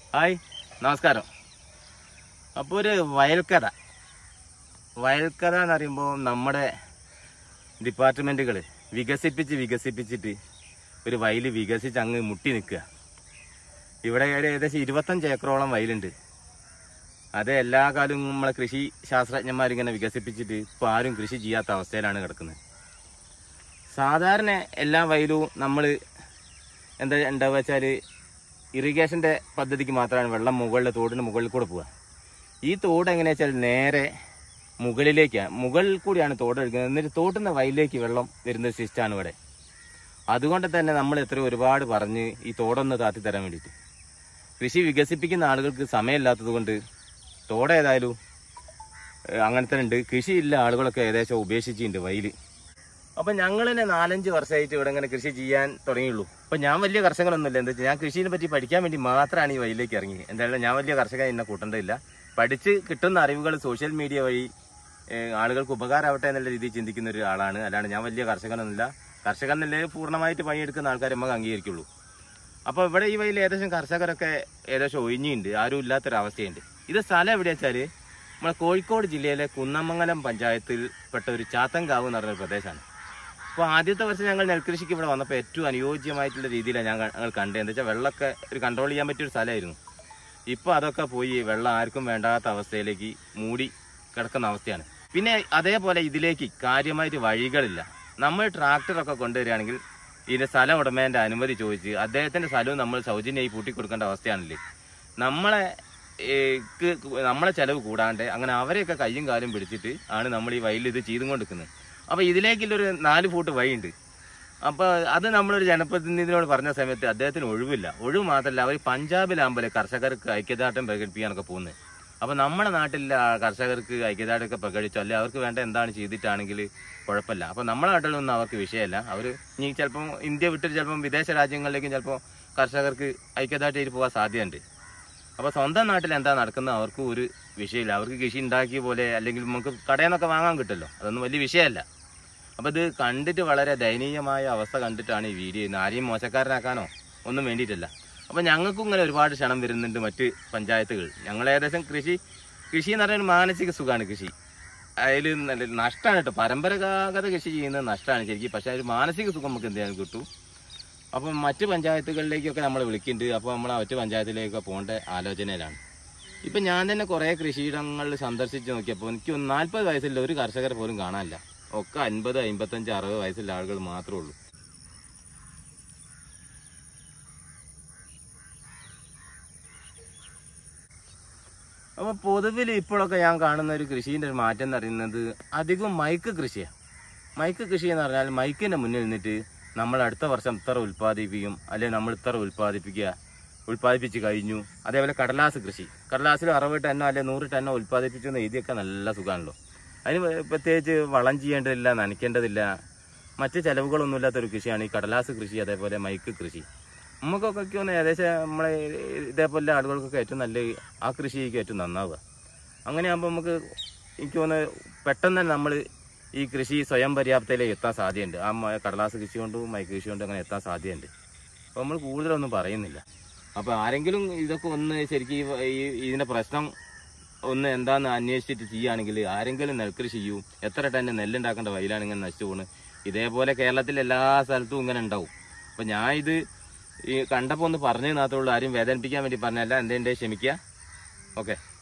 hi നമസ്കാരം അപ്പോൾ ഒരു വയൽക്കഥ വയൽക്കഥ എന്ന് പറയുമ്പോൾ നമ്മുടെ ഡിപ്പാർട്ട്മെൻറ്റുകൾ വികസിപ്പിച്ച് വികസിപ്പിച്ചിട്ട് ഒരു വയൽ വികസിച്ച് അങ്ങ് മുട്ടി നിൽക്കുക ഇവിടെ ഒരു ഏകദേശം ഇരുപത്തഞ്ച് ഏക്കറോളം വയലുണ്ട് അത് എല്ലാ കാലവും നമ്മളെ കൃഷി ശാസ്ത്രജ്ഞന്മാരിങ്ങനെ വികസിപ്പിച്ചിട്ട് ഇപ്പോൾ ആരും കൃഷി ചെയ്യാത്ത അവസ്ഥയിലാണ് കിടക്കുന്നത് സാധാരണ എല്ലാ വയലും നമ്മൾ എന്താ ഉണ്ടാവുക വെച്ചാൽ ഇറിഗേഷൻ്റെ പദ്ധതിക്ക് മാത്രമാണ് വെള്ളം മുകളിൽ തോടിന് മുകളിൽ കൂടെ പോവുക ഈ തോട് എങ്ങനെയാ വെച്ചാൽ നേരെ മുകളിലേക്കാണ് മുകളിൽ കൂടിയാണ് തോട് എടുക്കുന്നത് എന്നിട്ട് തോട്ടിൽ നിന്ന് വയലിലേക്ക് വെള്ളം വരുന്ന സിസ്റ്റാണ് ഇവിടെ അതുകൊണ്ട് തന്നെ നമ്മൾ എത്ര ഒരുപാട് പറഞ്ഞ് ഈ തോടൊന്ന് താത്തി തരാൻ വേണ്ടിയിട്ട് കൃഷി വികസിപ്പിക്കുന്ന ആളുകൾക്ക് സമയമില്ലാത്തത് കൊണ്ട് തോട് ഏതായാലും ഏഹ്, അങ്ങനത്തെ ഉണ്ട് കൃഷിയില്ല ആളുകളൊക്കെ ഏകദേശം ഉപേക്ഷിച്ചിട്ടുണ്ട് വയല് അപ്പൊ ഞങ്ങൾ തന്നെ നാലഞ്ച് വർഷമായിട്ട് ഇവിടെ ഇങ്ങനെ കൃഷി ചെയ്യാൻ തുടങ്ങിയുള്ളൂ അപ്പൊ ഞാൻ വലിയ കർഷകനൊന്നുമില്ല എന്താ വെച്ചാൽ ഞാൻ കൃഷിയെ പറ്റി പഠിക്കാൻ വേണ്ടി മാത്രമാണ് ഈ വയലിലേക്ക് ഇറങ്ങി എന്തായാലും ഞാൻ വലിയ കർഷകൻ എന്നെ കൂട്ടേണ്ടതില്ല പഠിച്ച് കിട്ടുന്ന അറിവുകൾ സോഷ്യൽ മീഡിയ വഴി ഏഹ്, ആളുകൾക്ക് ഉപകാരമാവട്ടെ എന്നുള്ള രീതിയിൽ ചിന്തിക്കുന്ന ഒരു ആളാണ് അല്ലാണ്ട് ഞാൻ വലിയ കർഷകനൊന്നുമില്ല കർഷകൻ എന്നല്ലേ പൂർണ്ണമായിട്ട് പണിയെടുക്കുന്ന ആൾക്കാരെ നമുക്ക് അംഗീകരിക്കുള്ളൂ അപ്പോൾ ഇവിടെ ഈ വയലിൽ ഏകദേശം കർഷകരൊക്കെ ഏകദേശം ഒഴിഞ്ഞുണ്ട് ആരും ഇല്ലാത്തൊരവസ്ഥയുണ്ട് ഇത് സ്ഥലം എവിടെയാ വെച്ചാല് നമ്മുടെ കോഴിക്കോട് ജില്ലയിലെ കുന്നമംഗലം പഞ്ചായത്തിൽ പെട്ട ഒരു ചാത്തൻകാവ് എന്ന് പറഞ്ഞ ഒരു പ്രദേശമാണ് അപ്പോൾ ആദ്യത്തെ വർഷം ഞങ്ങൾ നെൽകൃഷിക്ക് ഇവിടെ വന്നപ്പോൾ ഏറ്റവും അനുയോജ്യമായിട്ടുള്ള രീതിയിലാണ് ഞാൻ ക- ഞങ്ങൾ കണ്ടത് എന്താ വെച്ചാൽ വെള്ളമൊക്കെ ഒരു കൺട്രോൾ ചെയ്യാൻ പറ്റിയ ഒരു സ്ഥലമായിരുന്നു ഇപ്പോൾ അതൊക്കെ പോയി വെള്ളം ആർക്കും വേണ്ടാത്ത അവസ്ഥയിലേക്ക് മൂടി കിടക്കുന്ന അവസ്ഥയാണ് പിന്നെ അതേപോലെ ഇതിലേക്ക് കാര്യമായിട്ട് വഴികളില്ല നമ്മൾ ട്രാക്ടറൊക്കെ കൊണ്ടുവരികയാണെങ്കിൽ ഇതിന്റെ സ്ഥലം ഉടമേന്റെ അനുമതി ചോദിച്ച് അദ്ദേഹത്തിന്റെ സ്ഥലവും നമ്മൾ സൗജന്യമായി പൂട്ടിക്കൊടുക്കേണ്ട അവസ്ഥയാണല്ലേ നമ്മളെ ഏ, ക്ക് നമ്മളെ ചെലവ് കൂടാണ്ട് അങ്ങനെ അവരെയൊക്കെ കയ്യും കാലും പിടിച്ചിട്ട് ആണ് നമ്മൾ ഈ വയലിൽ ഇത് ചെയ്തും കൊണ്ടിരിക്കുന്നത് അപ്പൊ ഇതിലേക്കുള്ളൊരു നാല് ഫൂട്ട് വഴിയുണ്ട് അപ്പൊ അത് നമ്മളൊരു ജനപ്രതിനിധിയോട് പറഞ്ഞ സമയത്ത് അദ്ദേഹത്തിന് ഒഴിവില്ല ഒഴിവ് മാത്രമല്ല അവർ പഞ്ചാബിലാകുമ്പോൾ കർഷകർക്ക് ഐക്യദാർഢ്യം പ്രകടിപ്പിക്കാനൊക്കെ പോകുന്നത് അപ്പൊ നമ്മുടെ നാട്ടിലെ ആ കർഷകർക്ക് ഐക്യദാർഢ്യമൊക്കെ പ്രകടിച്ചോ അല്ലെ അവർക്ക് വേണ്ട എന്താണ് ചെയ്തിട്ടാണെങ്കിൽ കുഴപ്പമില്ല അപ്പൊ നമ്മുടെ നാട്ടിലൊന്നും അവർക്ക് വിഷയമല്ല അവർ ഇനി ചിലപ്പം ഇന്ത്യ വിട്ടിട്ട് ചിലപ്പം വിദേശ രാജ്യങ്ങളിലേക്കും ചിലപ്പോൾ കർഷകർക്ക് ഐക്യദാർഢ്യമായിട്ട് പോകാൻ സാധ്യതയുണ്ട് അപ്പൊ സ്വന്തം നാട്ടിൽ എന്താ നടക്കുന്നത് അവർക്ക് ഒരു വിഷയമില്ല അവർക്ക് കൃഷി ഉണ്ടാക്കിയ പോലെ അല്ലെങ്കിൽ നമുക്ക് കടയിൽ നിന്നൊക്കെ വാങ്ങാൻ കിട്ടുമല്ലോ അതൊന്നും വലിയ വിഷയമല്ല അപ്പൊ ഇത് കണ്ടിട്ട് വളരെ ദയനീയമായ അവസ്ഥ കണ്ടിട്ടാണ് ഈ വീഡിയോ ചെയ്യുന്നത് ആരെയും മോശക്കാരനാക്കാനോ ഒന്നും വേണ്ടിയിട്ടല്ല അപ്പൊ ഞങ്ങൾക്കും ഇങ്ങനെ ഒരുപാട് ക്ഷണം വരുന്നുണ്ട് മറ്റ് പഞ്ചായത്തുകൾ ഞങ്ങൾ ഏകദേശം കൃഷി കൃഷി എന്ന് പറയുന്നത് മാനസിക സുഖമാണ് കൃഷി അതിൽ നല്ല നഷ്ടമാണ് കേട്ടോ പരമ്പരാഗത കൃഷി ചെയ്യുന്നത് നഷ്ടമാണ് ശരിക്കും പക്ഷെ ഒരു മാനസിക സുഖം നമുക്ക് എന്തെങ്കിലും കിട്ടും അപ്പം മറ്റ് പഞ്ചായത്തുകളിലേക്കൊക്കെ നമ്മൾ വിളിക്കുന്നുണ്ട് അപ്പോൾ നമ്മൾ മറ്റ് പഞ്ചായത്തിലേക്കൊക്കെ പോകേണ്ട ആലോചനയിലാണ് ഇപ്പം ഞാൻ തന്നെ കുറേ കൃഷിയിടങ്ങളിൽ സന്ദർശിച്ച് നോക്കിയപ്പോൾ എനിക്ക് ഒന്ന് നാൽപ്പത് വയസ്സുള്ള ഒരു കർഷകരെ പോലും കാണാനില്ല ഒക്കെ അൻപത് അമ്പത്തഞ്ച് അറുപത് വയസ്സുള്ള ആളുകൾ മാത്രമേ ഉള്ളൂ അപ്പോൾ പൊതുവിൽ ഇപ്പോഴൊക്കെ ഞാൻ കാണുന്ന ഒരു കൃഷീൻ്റെ ഒരു മാറ്റം എന്ന് പറയുന്നത് അധികം മൈക്ക് കൃഷിയാണ് മൈക്ക് കൃഷി എന്ന് പറഞ്ഞാൽ മൈക്കിന്റെ മുന്നിൽ നിന്നിട്ട് നമ്മൾ അടുത്ത വർഷം ഇത്ര ഉൽപ്പാദിപ്പിക്കും അല്ലെങ്കിൽ നമ്മൾ ഇത്ര ഉൽപ്പാദിപ്പിക്കുക ഉൽപ്പാദിപ്പിച്ച് കഴിഞ്ഞു അതേപോലെ കടലാസ് കൃഷി കടലാസിൽ അറുപത് ടന്നോ അല്ലെങ്കിൽ നൂറ് ടന്നോ ഉൽപ്പാദിപ്പിച്ചെന്ന് എഴുതിയൊക്കെ നല്ല സുഖമാണല്ലോ അതിന് പ്രത്യേകിച്ച് വളം ചെയ്യേണ്ടതില്ല നനയ്ക്കേണ്ടതില്ല മറ്റ് ചെലവുകളൊന്നുമില്ലാത്തൊരു കൃഷിയാണ് ഈ കടലാസ് കൃഷി അതേപോലെ മൈക്ക് കൃഷി നമുക്കൊക്കെ ഒന്ന് ഏകദേശം നമ്മളെ ഇതേപോലെ ആളുകൾക്കൊക്കെ ഏറ്റവും നല്ല ആ കൃഷിക്ക് ഏറ്റവും നന്നാവുക അങ്ങനെയാകുമ്പോൾ നമുക്ക് എനിക്ക് തോന്നുന്നത് പെട്ടെന്ന് തന്നെ നമ്മൾ ഈ കൃഷി സ്വയം പര്യാപ്തയിലേക്ക് എത്താൻ സാധ്യതയുണ്ട് ആ മ- കടലാസ് കൃഷി കൊണ്ടും മൈക്ക് കൃഷി കൊണ്ടും അങ്ങനെ എത്താൻ സാധ്യതയുണ്ട് അപ്പോൾ നമ്മൾ കൂടുതലൊന്നും പറയുന്നില്ല അപ്പോൾ ആരെങ്കിലും ഇതൊക്കെ ഒന്ന് ശരിക്കും ഈ വ- ഈ ഇതിൻ്റെ പ്രശ്നം ഒന്ന് എന്താന്ന് അന്വേഷിച്ചിട്ട് ചെയ്യുകയാണെങ്കിൽ ആരെങ്കിലും നെൽകൃഷി ചെയ്യൂ എത്ര ടന്നെ നെല്ലുണ്ടാക്കേണ്ട വയലാണ് ഇങ്ങനെ നശിച്ചു പോകുന്നത് ഇതേപോലെ കേരളത്തിൽ എല്ലാ സ്ഥലത്തും ഇങ്ങനെ ഉണ്ടാവും അപ്പോൾ ഞാൻ ഇത് ഈ കണ്ടപ്പോൾ ഒന്ന് പറഞ്ഞു മാത്രമേ ഉള്ളൂ ആരും വേദനിപ്പിക്കാൻ വേണ്ടി പറഞ്ഞല്ല എന്തേൻ്റെ ക്ഷമിക്കുക ഓക്കെ